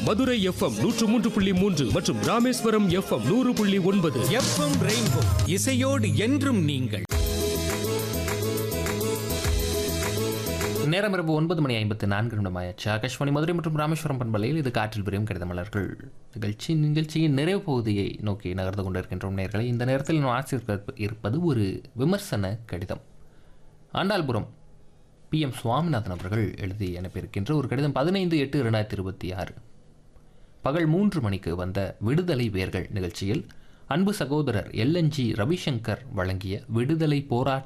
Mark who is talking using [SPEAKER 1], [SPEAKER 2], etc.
[SPEAKER 1] Madurai FM நூற்று மூன்று புள்ளி மூன்று மற்றும் ராமேஸ்வரம் எஃப்எம் நூறு புள்ளி ஒன்பது
[SPEAKER 2] எஃப்எம் ரெயின்போ இசையோடு என்றும் நீங்கள்
[SPEAKER 3] நேரம் இரவு ஒன்பது மணி ஐம்பத்து நான்கு நிமிடமாயாச்சு ஆகாஷ்வாணி மதுரை மற்றும் ராமேஸ்வரம் பண்பலையில் இது காற்றில் விரியும் கடிதமலர்கள் நிகழ்ச்சி நிகழ்ச்சியின் நிறைவு பகுதியை நோக்கி நகர்ந்து கொண்டிருக்கின்றோம் நேர்களை இந்த நேரத்தில் நாம் ஆசிரியர் இருப்பது ஒரு விமர்சன கடிதம் ஆண்டாள்புரம் பி எம் சுவாமிநாதன் அவர்கள் எழுதி அனுப்பியிருக்கின்ற ஒரு கடிதம் பதினைந்து எட்டு இரண்டாயிரத்தி இருபத்தி ஆறு பகல் மூன்று மணிக்கு வந்த விடுதலை வேர்கள் நிகழ்ச்சியில் அன்பு சகோதரர் எல்என்ஜி ரவிசங்கர் வழங்கிய விடுதலை போராட்ட